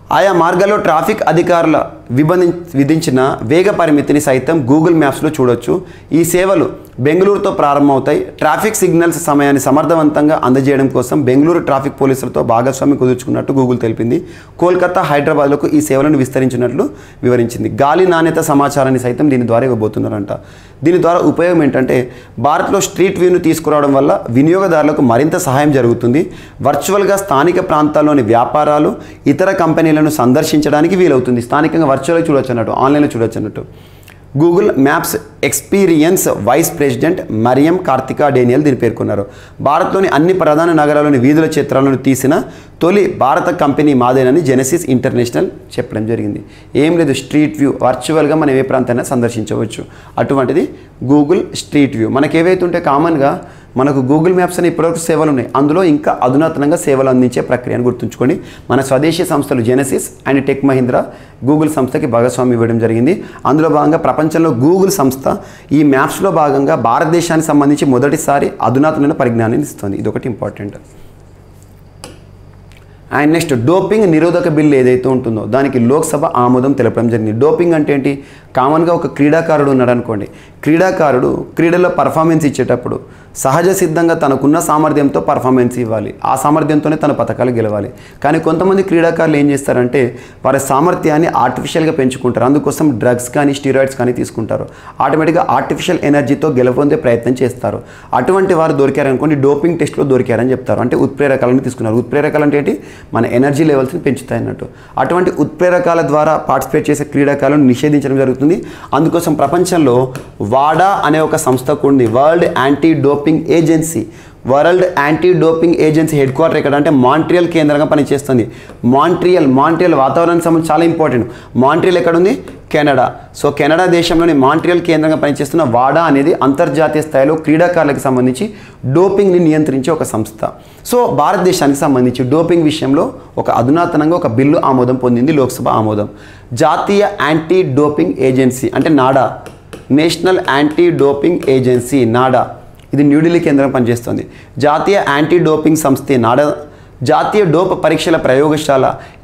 [SPEAKER 1] ఆయా మార్గాల్లో ట్రాఫిక్ అధికారుల విబంధి విధించిన వేగ పరిమితిని సైతం గూగుల్ మ్యాప్స్లో చూడొచ్చు ఈ సేవలు బెంగళూరుతో ప్రారంభమవుతాయి ట్రాఫిక్ సిగ్నల్స్ సమయాన్ని సమర్థవంతంగా అందజేయడం కోసం బెంగళూరు ట్రాఫిక్ పోలీసులతో భాగస్వామి కుదుర్చుకున్నట్టు గూగుల్ తెలిపింది కోల్కతా హైదరాబాద్లకు ఈ సేవలను విస్తరించినట్లు వివరించింది గాలి నాణ్యత సమాచారాన్ని సైతం దీని ద్వారా ఇవ్వబోతున్నారంట దీని ద్వారా ఉపయోగం ఏంటంటే భారత్లో స్ట్రీట్ వ్యూను తీసుకురావడం వల్ల వినియోగదారులకు మరింత సహాయం జరుగుతుంది వర్చువల్గా స్థానిక ప్రాంతాల్లోని వ్యాపారాలు ఇతర కంపెనీలను సందర్శించడానికి వీలవుతుంది స్థానికంగా వర్చువల్గా చూడొచ్చు అన్నట్టు ఆన్లైన్లో చూడొచ్చు అన్నట్టు Google Maps experience vice president Miriam Karthika Daniel దీన్ని పేర్కొన్నారు భారత్లోని అన్ని ప్రధాన నగరాల్లోని వీధుల చిత్రాలను తీసిన తొలి భారత కంపెనీ మాదేనని జెనసిస్ ఇంటర్నేషనల్ చెప్పడం జరిగింది ఏం లేదు స్ట్రీట్ వ్యూ వర్చువల్గా మనం ఏ ప్రాంతాన్ని సందర్శించవచ్చు అటువంటిది గూగుల్ స్ట్రీట్ వ్యూ మనకి ఏవైతే ఉంటే కామన్గా మనకు గూగుల్ మ్యాప్స్ అనే ఇప్పటివరకు సేవలు ఉన్నాయి అందులో ఇంకా అధునాతనంగా సేవలు అందించే ప్రక్రియను గుర్తుంచుకొని మన స్వదేశీ సంస్థలు Genesys and tech Mahindra Google సంస్థకి భాగస్వామి ఇవ్వడం జరిగింది అందులో భాగంగా ప్రపంచంలో గూగుల్ సంస్థ ఈ మ్యాప్స్లో భాగంగా భారతదేశానికి సంబంధించి మొదటిసారి అధునాతనమైన పరిజ్ఞానాన్ని ఇస్తుంది ఇది ఒకటి ఇంపార్టెంట్ అండ్ నెక్స్ట్ డోపింగ్ నిరోధక బిల్లు ఏదైతే ఉంటుందో దానికి లోక్సభ ఆమోదం తెలపడం జరిగింది డోపింగ్ అంటే ఏంటి కామన్గా ఒక క్రీడాకారుడు ఉన్నాడు అనుకోండి క్రీడాకారుడు క్రీడలో పర్ఫార్మెన్స్ ఇచ్చేటప్పుడు సహజ సిద్ధంగా తనకున్న సామర్థ్యంతో పర్ఫార్మెన్స్ ఇవ్వాలి ఆ సామర్థ్యంతోనే తన పథకాలు గెలవాలి కానీ కొంతమంది క్రీడాకారులు ఏం చేస్తారంటే వారి సామర్థ్యాన్ని ఆర్టిఫిషియల్గా పెంచుకుంటారు అందుకోసం డ్రగ్స్ కానీ స్టీరాయిడ్స్ కానీ తీసుకుంటారు ఆటోమేటిక్గా ఆర్టిఫిషియల్ ఎనర్జీతో గెలపొందే ప్రయత్నం చేస్తారు అటువంటి వారు దొరికారనుకోండి డోపింగ్ టెస్ట్లో దొరికారని చెప్తారు అంటే ఉత్ప్రేరకాలను తీసుకున్నారు ఉత్ప్రేరకాలు అంటే ఏంటి మన ఎనర్జీ లెవెల్స్ని పెంచుతాయి అన్నట్టు అటువంటి ఉత్ప్రేరకాల ద్వారా పార్టిసిపేట్ చేసే క్రీడాకారులను నిషేధించడం జరుగుతుంది అందుకోసం ప్రపంచంలో వాడా అనే ఒక సంస్థకు ఉంది world anti doping agency world anti doping agency head quarter ఎక్కడ అంటే మాంట్రియల్ కేంద్రంగా పనిచేస్తుంది మాంట్రియల్ మాంట్రియల్ వాతావరణానికి సంబంధించి చాలా ఇంపార్టెంట్ మాంట్రియల్ ఎక్కడ ఉంది కెనడా సో కెనడా దేశంలోని మాంట్రియల్ కేంద్రంగా పనిచేస్తున్న వాడా అనేది అంతర్జాతీయ స్థాయిలో క్రీడాకారులకు సంబంధించి డోపింగ్ని నియంత్రించే ఒక సంస్థ సో భారతదేశానికి సంబంధించి డోపింగ్ విషయంలో ఒక అధునాతనంగా ఒక బిల్లు ఆమోదం పొందింది లోక్సభ ఆమోదం జాతీయ యాంటీ డోపింగ్ ఏజెన్సీ అంటే NADA national anti doping agency NADA ఇది న్యూఢిల్లీ కేంద్రం పనిచేస్తుంది జాతీయ యాంటీ డోపింగ్ సంస్థ నాడా జాతీయ డోప్ పరీక్షల ప్రయోగశాల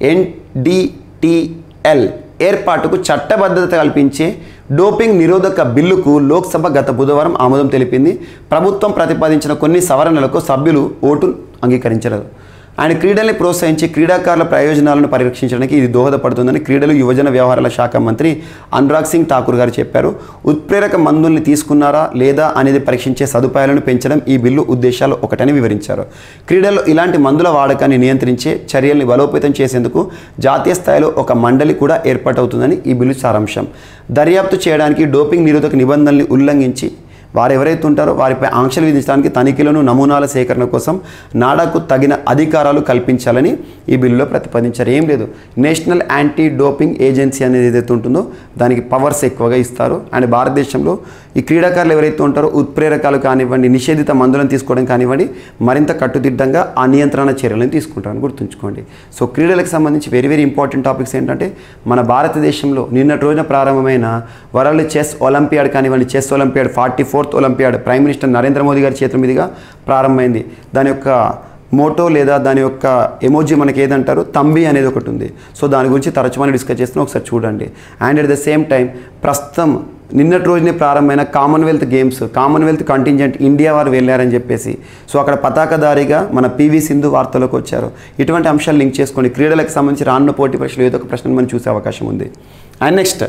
[SPEAKER 1] ఎన్డిటిఎల్ ఏర్పాటుకు చట్టబద్ధత కల్పించే డోపింగ్ నిరోధక బిల్లుకు లోక్సభ గత బుధవారం ఆమోదం తెలిపింది ప్రభుత్వం ప్రతిపాదించిన కొన్ని సవరణలకు సభ్యులు ఓటు అంగీకరించరు ఆయన క్రీడల్ని ప్రోత్సహించి క్రీడాకారుల ప్రయోజనాలను పరిరక్షించడానికి ఇది దోహదపడుతుందని క్రీడలు యువజన వ్యవహారాల శాఖ మంత్రి అనురాగ్ సింగ్ ఠాకూర్ గారు చెప్పారు ఉత్ప్రేరక మందుల్ని తీసుకున్నారా లేదా అనేది పరీక్షించే సదుపాయాలను పెంచడం ఈ బిల్లు ఉద్దేశాలు ఒకటని వివరించారు క్రీడల్లో ఇలాంటి మందుల వాడకాన్ని నియంత్రించే చర్యల్ని బలోపేతం చేసేందుకు జాతీయ స్థాయిలో ఒక మండలి కూడా ఏర్పాటవుతుందని ఈ బిల్లు సారాంశం దర్యాప్తు చేయడానికి డోపింగ్ నిరోధక నిబంధనల్ని ఉల్లంఘించి వారు ఎవరైతే ఉంటారో వారిపై ఆంక్షలు విధించడానికి తనిఖీలను నమూనాల సేకరణ కోసం నాడాకు తగిన అధికారాలు కల్పించాలని ఈ బిల్లులో ప్రతిపాదించారు ఏం లేదు నేషనల్ యాంటీ డోపింగ్ ఏజెన్సీ అనేది ఏదైతే ఉంటుందో దానికి పవర్స్ ఎక్కువగా ఇస్తారు అండ్ భారతదేశంలో ఈ క్రీడాకారులు ఎవరైతే ఉంటారో ఉత్ప్రేరకాలు కానివ్వండి నిషేధిత మందులను తీసుకోవడం కానివ్వండి మరింత కట్టుదిట్టంగా ఆ నియంత్రణ చర్యలను తీసుకుంటారని గుర్తుంచుకోండి సో క్రీడలకు సంబంధించి వెరీ వెరీ ఇంపార్టెంట్ టాపిక్స్ ఏంటంటే మన భారతదేశంలో నిన్నటి రోజున ప్రారంభమైన వరల్డ్ చెస్ ఒలింపియాడ్ కానివ్వండి chess olympiad forty fourth olympiad prime minister Narendra Modi గారి చేతుల మీదుగా ప్రారంభమైంది దాని యొక్క మోటో లేదా దాని యొక్క ఎమోజీ మనకి ఏదంటారు తంబి అనేది ఒకటి ఉంది సో దాని గురించి తరచు మనం డిస్కస్ చేస్తున్నాం ఒకసారి చూడండి and at the same time ప్రస్తుతం నిన్నటి రోజునే ప్రారంభమైన Commonwealth Games Commonwealth contingent India వారు వెళ్ళారని చెప్పేసి సో అక్కడ పతాకధారిగా మన పివి సింధు వార్తలోకి వచ్చారు ఇటువంటి అంశాలు లింక్ చేసుకొని క్రీడలకు సంబంధించి రానున్న పోటీ పరీక్షలు ఏదో ఒక ప్రశ్న మనం చూసే అవకాశం ఉంది అండ్ నెక్స్ట్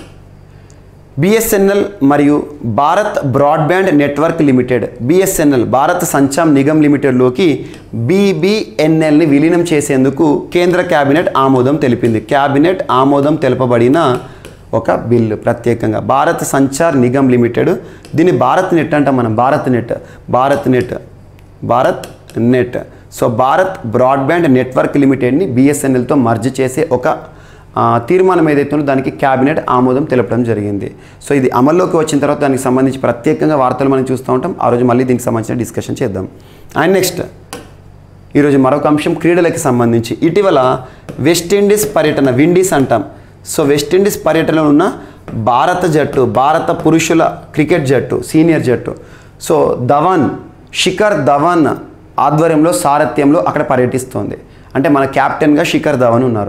[SPEAKER 1] బిఎస్ఎన్ఎల్ మరియు Bharat broadband network limited BSNL Bharat Sanchar Nigam లిమిటెడ్లోకి బీబీఎన్ఎల్ని విలీనం చేసేందుకు కేంద్ర కేబినెట్ ఆమోదం తెలిపింది కేబినెట్ ఆమోదం తెలపబడిన ఒక బిల్లు ప్రత్యేకంగా భారత్ సంచార్ నిగమ్ లిమిటెడ్ దీన్ని భారత్ నెట్ అంటాం మనం Bharat net Bharat net Bharat net so Bharat broadband network లిమిటెడ్ని బిఎస్ఎన్ఎల్తో మర్జ్ చేసే ఒక ఆ, తీర్మానం ఏదైతే ఉందో దానికి క్యాబినెట్ ఆమోదం తెలపడం జరిగింది సో ఇది అమల్లోకి వచ్చిన తర్వాత దానికి సంబంధించి ప్రత్యేకంగా వార్తలు మనం చూస్తూ ఉంటాం ఆ రోజు మళ్ళీ దీనికి సంబంధించిన డిస్కషన్ చేద్దాం అండ్ నెక్స్ట్ ఈరోజు మరొక అంశం క్రీడలకి సంబంధించి ఇటీవల వెస్టిండీస్ పర్యటన విండీస్ అంటాం సో వెస్టిండీస్ పర్యటనలో ఉన్న భారత జట్టు భారత పురుషుల క్రికెట్ జట్టు సీనియర్ జట్టు సో ధవన్ శిఖర్ ధవన్ ఆధ్వర్యంలో సారథ్యంలో అక్కడ పర్యటిస్తోంది అంటే మన కెప్టెన్గా శిఖర్ ధవన్ ఉన్నారు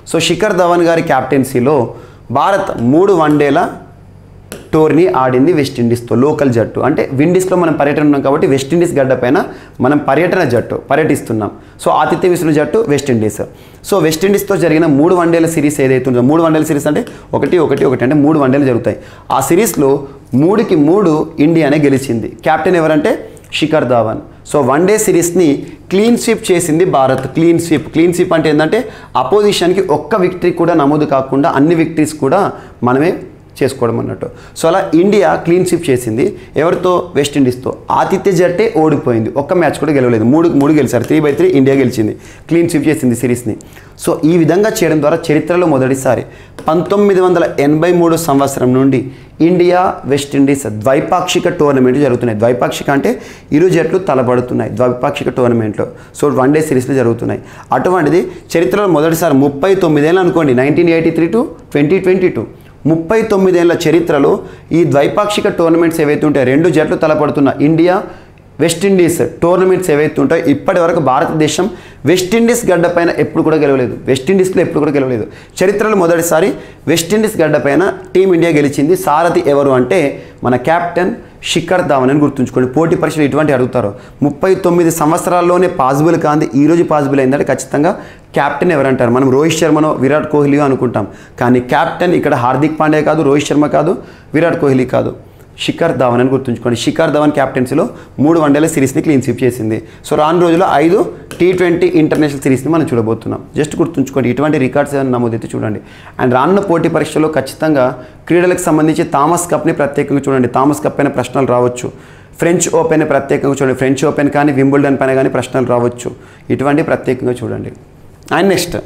[SPEAKER 1] సో శిఖర్ ధవన్ గారి క్యాప్టెన్సీలో భారత్ మూడు వన్డేల టోర్ని ఆడింది వెస్టిండీస్తో లోకల్ జట్టు అంటే విండీస్లో మనం పర్యటన ఉన్నాం కాబట్టి వెస్టిండీస్ గడ్డ పైన మనం పర్యటన జట్టు పర్యటిస్తున్నాం సో ఆతిథ్య విసులు జట్టు వెస్టిండీస్ సో వెస్టిండీస్తో జరిగిన మూడు వన్డేల సిరీస్ ఏదైతే ఉందో మూడు వన్డేల సిరీస్ అంటే ఒకటి ఒకటి ఒకటి అంటే మూడు వన్డేలు జరుగుతాయి ఆ సిరీస్లో మూడుకి మూడు ఇండియానే గెలిచింది కెప్టెన్ ఎవరంటే Shikhar Dhawan so one day సిరీస్ని క్లీన్ స్వీప్ చేసింది Bharat clean sweep clean sweep అంటే ఏంటంటే అపోజిషన్కి ఒక్క విక్టరీ కూడా నమోదు కాకుండా అన్ని విక్టరీస్ కూడా మనమే చేసుకోవడం అన్నట్టు సో అలా ఇండియా క్లీన్ స్వీప్ చేసింది ఎవరితో వెస్టిండీస్తో ఆతిథ్య జట్టే ఓడిపోయింది ఒక్క మ్యాచ్ కూడా గెలవలేదు మూడు మూడు గెలిచారు త్రీ బై త్రీ ఇండియా గెలిచింది క్లీన్ స్వీప్ చేసింది సిరీస్ని సో ఈ విధంగా చేయడం ద్వారా చరిత్రలో మొదటిసారి పంతొమ్మిది వందల ఎనభై మూడు సంవత్సరం నుండి ఇండియా వెస్టిండీస్ ద్వైపాక్షిక టోర్నమెంట్ జరుగుతున్నాయి ద్వైపాక్షిక అంటే ఇరు జట్లు తలపడుతున్నాయి ద్వైపాక్షిక టోర్నమెంట్లో సో వన్ డే సిరీస్లో జరుగుతున్నాయి అటువంటిది చరిత్రలో మొదటిసారి ముప్పై తొమ్మిదేళ్ళు అనుకోండి nineteen eighty three to twenty twenty two ముప్పై తొమ్మిదేళ్ల చరిత్రలో ఈ ద్వైపాక్షిక టోర్నమెంట్స్ ఏవైతే ఉంటాయో రెండు జట్లు తలపడుతున్న ఇండియా వెస్టిండీస్ టోర్నమెంట్స్ ఏవైతే ఉంటాయో ఇప్పటి వరకు భారతదేశం వెస్టిండీస్ గడ్డ పైన ఎప్పుడు కూడా గెలవలేదు వెస్టిండీస్లో ఎప్పుడు కూడా గెలవలేదు చరిత్రలో మొదటిసారి వెస్టిండీస్ గడ్డ పైన టీమిండియా గెలిచింది సారథి ఎవరు అంటే మన కెప్టెన్ శిఖర్ ధావన్ అని గుర్తుంచుకోండి పోటీ పరీక్షలు ఇటువంటి అడుగుతారు ముప్పై తొమ్మిది సంవత్సరాల్లోనే పాసిబుల్ కాంది ఈ రోజు పాసిబుల్ అయిందంటే ఖచ్చితంగా కెప్టెన్ ఎవరంటారు మనం రోహిత్ శర్మనో విరాట్ కోహ్లీ అనుకుంటాం కానీ కెప్టెన్ ఇక్కడ హార్దిక్ పాండే కాదు రోహిత్ శర్మ కాదు విరాట్ కోహ్లీ కాదు శిఖర్ ధవన్ అని గుర్తుంచుకోండి శిఖర్ ధవన్ క్యాప్టెన్సీలో మూడు వన్డేల సిరీస్ని క్లీన్ స్వీప్ చేసింది సో రాను రోజుల్లో ఐదు టీ ట్వంటీ ఇంటర్నేషనల్ సిరీస్ని మనం చూడబోతున్నాం జస్ట్ గుర్తుంచుకోండి ఇటువంటి రికార్డ్స్ ఏమైనా నమోదైతే చూడండి అండ్ రానున్న పోటీ పరీక్షలో ఖచ్చితంగా క్రీడలకు సంబంధించి థామస్ కప్ని ప్రత్యేకంగా చూడండి థామస్ కప్ పైన ప్రశ్నలు రావచ్చు ఫ్రెంచ్ ఓపెన్ ప్రత్యేకంగా చూడండి ఫ్రెంచ్ ఓపెన్ కానీ వింబుల్డన్ పైన కానీ ప్రశ్నలు రావచ్చు ఇటువంటి ప్రత్యేకంగా చూడండి అండ్ నెక్స్ట్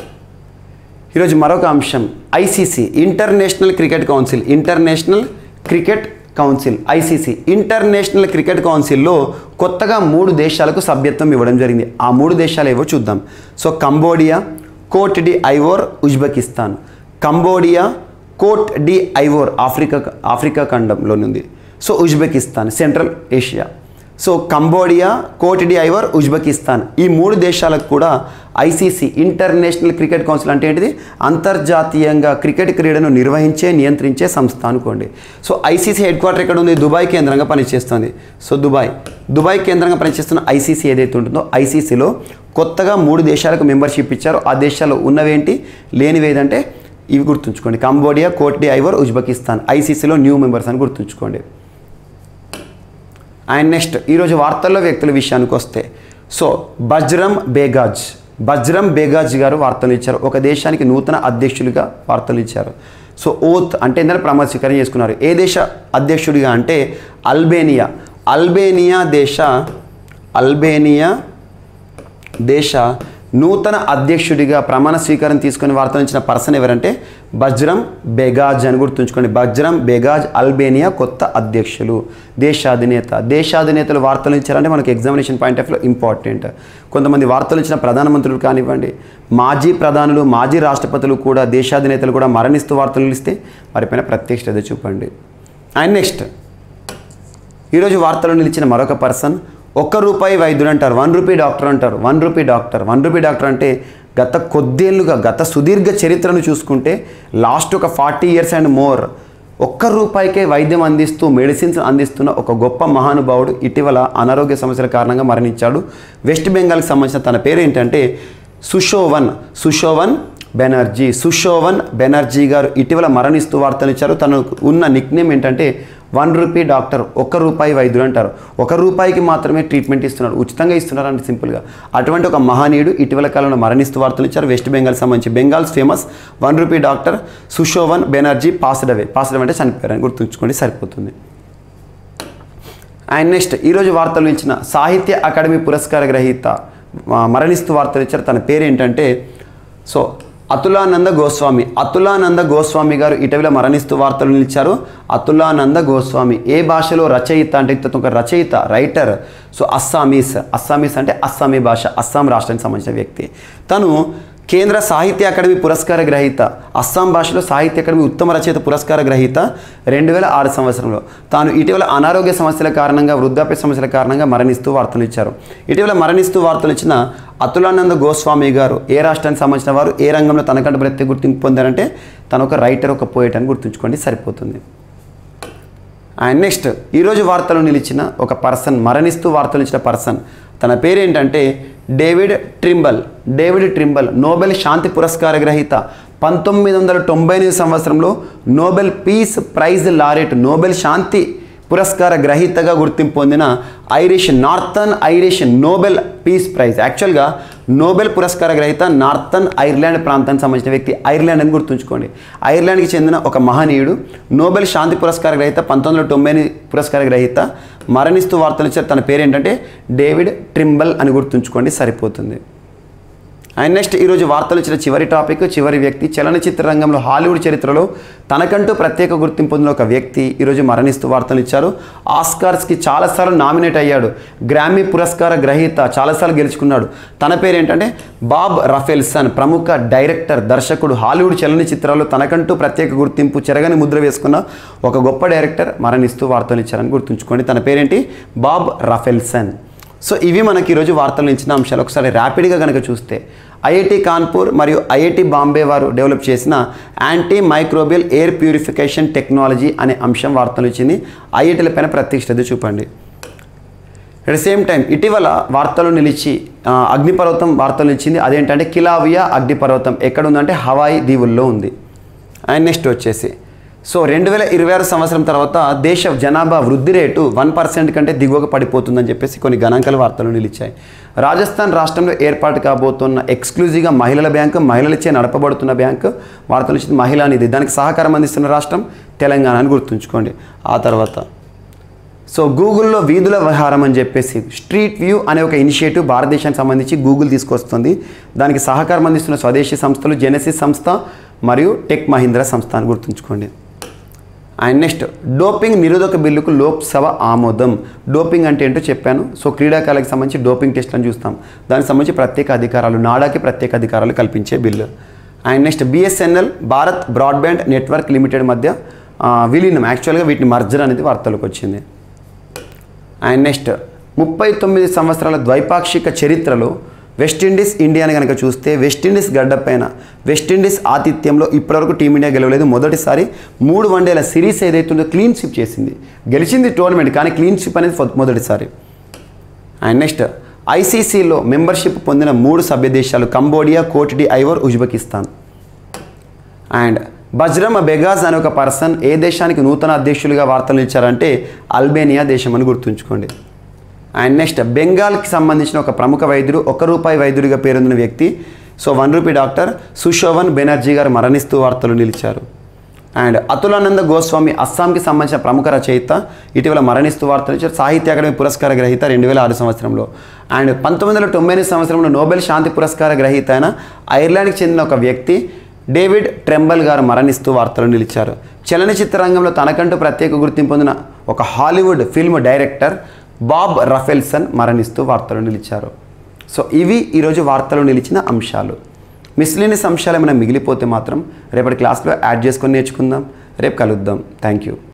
[SPEAKER 1] ఈరోజు మరొక అంశం ICC international cricket council international cricket council ICC international cricket కౌన్సిల్లో కొత్తగా మూడు దేశాలకు సభ్యత్వం ఇవ్వడం జరిగింది ఆ మూడు దేశాలు ఏవో చూద్దాం so Cambodia Cote d'Ivoire Uzbekistan Cambodia Cote d'Ivoire Africa Africa ఖండంలోనుంది so Uzbekistan central Asia so Cambodia Cote d'Ivoire Uzbekistan ఈ మూడు దేశాలకు కూడా ఐసీసీ ఇంటర్నేషనల్ క్రికెట్ కౌన్సిల్ అంటే ఏంటిది అంతర్జాతీయంగా క్రికెట్ క్రీడను నిర్వహించే నియంత్రించే సంస్థ అనుకోండి సో ఐసీసీ హెడ్ క్వార్టర్ ఎక్కడ ఉంది దుబాయ్ కేంద్రంగా పనిచేస్తుంది సో దుబాయ్ దుబాయ్ కేంద్రంగా పనిచేస్తున్న ఐసీసీ ఏదైతే ఉంటుందో ఐసీసీలో కొత్తగా మూడు దేశాలకు మెంబర్షిప్ ఇచ్చారు ఆ దేశాల్లో ఉన్నవేంటి లేనివి ఏదంటే ఇవి గుర్తుంచుకోండి Cambodia Cote d'Ivoire Uzbekistan ఐసీసీలో న్యూ మెంబర్స్ అని గుర్తుంచుకోండి అండ్ నెక్స్ట్ ఈరోజు వార్తల్లో వ్యక్తుల విషయానికి వస్తే సో బజ్రం బేగాజ్ బజ్రం బేగాజ్ గారు వార్తలు ఇచ్చారు ఒక దేశానికి నూతన అధ్యక్షులుగా వార్తలు ఇచ్చారు సో ఓత్ అంటే ఏంటంటే ప్రమాణ స్వీకారం చేసుకున్నారు ఏ దేశ అధ్యక్షుడిగా అంటే అల్బేనియా అల్బేనియా దేశ అల్బేనియా దేశ నూతన అధ్యక్షుడిగా ప్రమాణ స్వీకారం తీసుకుని వార్తలు ఇచ్చిన పర్సన్ ఎవరంటే బజ్రం బెగాజ్ అని గుర్తుంచుకోండి బజ్రం బెగాజ్ అల్బేనియా కొత్త అధ్యక్షులు దేశాధినేత దేశాధినేతలు వార్తలు ఇచ్చారంటే మనకి ఎగ్జామినేషన్ పాయింట్ ఆఫ్ లో ఇంపార్టెంట్ కొంతమంది వార్తలు ఇచ్చిన ప్రధానమంత్రులు కానివ్వండి మాజీ ప్రధానులు మాజీ రాష్ట్రపతులు కూడా దేశాధినేతలు కూడా మరణిస్తూ వార్తలు ఇస్తే వారిపైన ప్రత్యేక శ్రద్ధ చూపండి అండ్ నెక్స్ట్ ఈరోజు వార్తలో నిలిచిన మరొక పర్సన్ ఒక్క రూపాయి వైద్యుడు అంటారు వన్ రూపీ డాక్టర్ అంటారు one rupee doctor one rupee doctor అంటే గత కొద్దేళ్ళుగా గత సుదీర్ఘ చరిత్రను చూసుకుంటే లాస్ట్ ఒక ఫార్టీ ఇయర్స్ అండ్ మోర్ ఒక్క రూపాయికే వైద్యం అందిస్తూ మెడిసిన్స్ అందిస్తున్న ఒక గొప్ప మహానుభావుడు ఇటీవల అనారోగ్య సమస్యల కారణంగా మరణించాడు వెస్ట్ బెంగాల్కి సంబంధించిన తన పేరు ఏంటంటే సుషోవన్ సుషోవన్ బెనర్జీ సుషోవన్ బెనర్జీ గారు ఇటీవల మరణిస్తూ వార్తలు ఇచ్చారు తను ఉన్న నిక్నేమ్ ఏంటంటే వన్ రూపీ డాక్టర్ ఒక్క రూపాయి వైద్యుడు అంటారు ఒక రూపాయికి మాత్రమే ట్రీట్మెంట్ ఇస్తున్నాడు ఉచితంగా ఇస్తున్నారు అంటే సింపుల్గా అటువంటి ఒక మహనీయుడు ఇటీవల కాలంలో మరణిస్తూ వార్తలు ఇచ్చారు వెస్ట్ బెంగాల్ సంబంధించి Bengal's famous one rupee doctor Sushovan Banerjee passed away passed away అంటే చనిపోయారని గుర్తుంచుకోండి సరిపోతుంది అండ్ నెక్స్ట్ ఈరోజు వార్తలు ఇచ్చిన సాహిత్య అకాడమీ పురస్కార గ్రహీత ఆ, మరణిస్తూ వార్తలు ఇచ్చారు తన పేరు ఏంటంటే సో అతులానంద గోస్వామి అతులానంద గోస్వామి గారు ఇటీవల మరణిస్తూ వార్తలు నిలిచారు అతులానంద గోస్వామి ఏ భాషలో రచయిత అంటే ఇతను ఒక రచయిత రైటర్ సో అస్సామీస్ అస్సామీస్ అంటే అస్సామీ భాష అస్సాం రాష్ట్రానికి సంబంధించిన వ్యక్తి తను కేంద్ర సాహిత్య అకాడమీ పురస్కార గ్రహీత అస్సాం భాషలో సాహిత్య అకాడమీ ఉత్తమ రచయిత పురస్కార గ్రహీత రెండు వేల ఆరు సంవత్సరంలో తాను ఇటీవల అనారోగ్య సమస్యల కారణంగా వృద్ధాప్య సమస్యల కారణంగా మరణిస్తూ వార్తలు ఇచ్చారు ఇటీవల మరణిస్తూ వార్తలు ఇచ్చిన అతులానంద గోస్వామి గారు ఏ రాష్ట్రానికి సంబంధించిన వారు ఏ రంగంలో తనకంటే ప్రత్యేక గుర్తింపు పొందారంటే తను ఒక రైటర్ ఒక పోయేట్ అని గుర్తుంచుకోండి సరిపోతుంది అండ్ నెక్స్ట్ ఈరోజు వార్తలు నిలిచిన ఒక పర్సన్ మరణిస్తూ వార్తలు ఇచ్చిన పర్సన్ తన పేరేంటంటే David Trimble David Trimble Nobel శాంతి పురస్కార గ్రహీత పంతొమ్మిది వందల తొంభై ఎనిమిది సంవత్సరంలో Nobel peace prize laureate Nobel శాంతి పురస్కార గ్రహీతగా గుర్తింపు పొందిన Irish northern Irish Nobel peace prize యాక్చువల్గా నోబెల్ పురస్కార గ్రహీత నార్థన్ ఐర్లాండ్ ప్రాంతానికి సంబంధించిన వ్యక్తి ఐర్లాండ్ అని గుర్తుంచుకోండి ఐర్లాండ్కి చెందిన ఒక మహనీయుడు నోబెల్ శాంతి పురస్కార గ్రహీత పంతొమ్మిది వందల తొంభై ఎనిమిది పురస్కార గ్రహీత మరణిస్తూ వార్తలు ఇచ్చారు తన పేరు ఏంటంటే డేవిడ్ ట్రింబల్ అని గుర్తుంచుకోండి సరిపోతుంది అండ్ నెక్స్ట్ ఈరోజు వార్తలు ఇచ్చిన చివరి టాపిక్ చివరి వ్యక్తి చలనచిత్ర రంగంలో హాలీవుడ్ చరిత్రలో తనకంటూ ప్రత్యేక గుర్తింపు పొందిన ఒక వ్యక్తి ఈరోజు మరణిస్తూ వార్తలు ఇచ్చారు ఆస్కార్స్కి చాలాసార్లు నామినేట్ అయ్యాడు గ్రామీ పురస్కార గ్రహీత చాలాసార్లు గెలుచుకున్నాడు తన పేరు ఏంటంటే బాబ్ రఫెల్సన్ ప్రముఖ డైరెక్టర్ దర్శకుడు హాలీవుడ్ చలనచిత్రాల్లో తనకంటూ ప్రత్యేక గుర్తింపు చెరగని ముద్ర వేసుకున్న ఒక గొప్ప డైరెక్టర్ మరణిస్తూ వార్తలు ఇచ్చారని గుర్తుంచుకోండి తన పేరేంటి బాబ్ రఫెల్సన్ సో ఇవి మనకి ఈరోజు వార్తలు ఇచ్చిన అంశాలు ఒకసారి ర్యాపిడ్గా కనుక చూస్తే ఐఐటి కాన్పూర్ మరియు ఐఐటి బాంబే వారు డెవలప్ చేసిన anti microbial air purification technology అనే అంశం వార్తలు ఇచ్చింది ఐఐటీల పైన ప్రత్యేక శ్రద్ధ చూపండి అట్ ద సేమ్ టైం ఇటీవల వార్తలు నిలిచి ఆ, అగ్నిపర్వతం వార్తలు నిలిచింది అదేంటంటే కిలావియా అగ్నిపర్వతం ఎక్కడ ఉందంటే హవాయి దీవుల్లో ఉంది అండ్ నెక్స్ట్ వచ్చేసి సో రెండు వేల ఇరవై ఆరు సంవత్సరం తర్వాత దేశ జనాభా వృద్ధి రేటు వన్ పర్సెంట్ కంటే దిగువగా పడిపోతుందని చెప్పేసి కొన్ని గణాంకాల వార్తలు నిలిచాయి రాజస్థాన్ రాష్ట్రంలో ఏర్పాటు కాబోతున్న ఎక్స్క్లూజివ్గా మహిళల బ్యాంకు మహిళలచే నడపబడుతున్న బ్యాంకు వార్తలు ఇచ్చింది మహిళా నిధి దానికి సహకారం అందిస్తున్న రాష్ట్రం తెలంగాణ అని గుర్తుంచుకోండి ఆ తర్వాత సో గూగుల్లో వీధుల వ్యవహారం అని చెప్పేసి స్ట్రీట్ వ్యూ అనే ఒక ఇనిషియేటివ్ భారతదేశానికి సంబంధించి గూగుల్ తీసుకొస్తుంది దానికి సహకారం అందిస్తున్న స్వదేశీ సంస్థలు జెనసిస్ సంస్థ మరియు టెక్ మహీంద్రా సంస్థ అని గుర్తుంచుకోండి అండ్ నెక్స్ట్ డోపింగ్ నిరోధక బిల్లుకు లోక్సభ ఆమోదం డోపింగ్ అంటే ఏంటో చెప్పాను సో క్రీడాకారులకు సంబంధించి డోపింగ్ టెస్ట్లను చూస్తాం దానికి సంబంధించి ప్రత్యేక అధికారాలు నాడాకి ప్రత్యేక అధికారాలు కల్పించే bill and next BSNL Bharat broadband network limited మధ్య ఆ, విలీనం యాక్చువల్గా వీటిని మర్జర్ అనేది వార్తలకు వచ్చింది అండ్ నెక్స్ట్ ముప్పై తొమ్మిది సంవత్సరాల ద్వైపాక్షిక చరిత్రలో వెస్టిండీస్ ఇండియాని కనుక చూస్తే వెస్టిండీస్ గడ్డపైన వెస్టిండీస్ ఆతిథ్యంలో ఇప్పటివరకు టీమిండియా గెలవలేదు మొదటిసారి మూడు వన్డేల సిరీస్ ఏదైతుందో క్లీన్ స్విప్ చేసింది గెలిచింది టోర్నమెంట్ కానీ క్లీన్ స్విప్ అనేది ఫ- మొదటిసారి అండ్ నెక్స్ట్ ఐసీసీలో మెంబర్షిప్ పొందిన మూడు సభ్య దేశాలు Cambodia Cote d'Ivoire Uzbekistan and Bajram Begaj అనే ఒక పర్సన్ ఏ దేశానికి నూతన అధ్యక్షులుగా వార్తలు ఇచ్చారంటే అల్బేనియా దేశం అని గుర్తుంచుకోండి అండ్ నెక్స్ట్ బెంగాల్కి సంబంధించిన ఒక ప్రముఖ వైద్యుడు ఒక రూపాయి వైద్యుడిగా పేరొందిన వ్యక్తి so one rupee doctor Sushobhan Banerjee గారు మరణిస్తూ వార్తలు నిలిచారు అండ్ అతులానంద గోస్వామి అస్సాంకి సంబంధించిన ప్రముఖ రచయిత ఇటీవల మరణిస్తూ వార్తలు ఇచ్చారు సాహిత్య అకాడమీ పురస్కార గ్రహీత రెండు వేల ఆరు సంవత్సరంలో అండ్ పంతొమ్మిది వందల తొంభై ఎనిమిది సంవత్సరంలో నోబెల్ శాంతి పురస్కార గ్రహీత అయిన ఐర్లాండ్కి చెందిన ఒక వ్యక్తి డేవిడ్ ట్రెంబల్ గారు మరణిస్తూ వార్తలు నిలిచారు చలనచిత్ర రంగంలో తనకంటూ ప్రత్యేక గుర్తింపు పొందిన ఒక Hollywood film director Bob Rafelson మరణిస్తూ వార్తలు నిలిచారు సో ఇవి ఈరోజు వార్తలు నిలిచిన అంశాలు మిస్లీనియస్ అంశాలు ఏమైనా మిగిలిపోతే మాత్రం రేపటి క్లాస్లో యాడ్ చేసుకొని నేర్చుకుందాం రేపు కలుద్దాం థ్యాంక్ యూ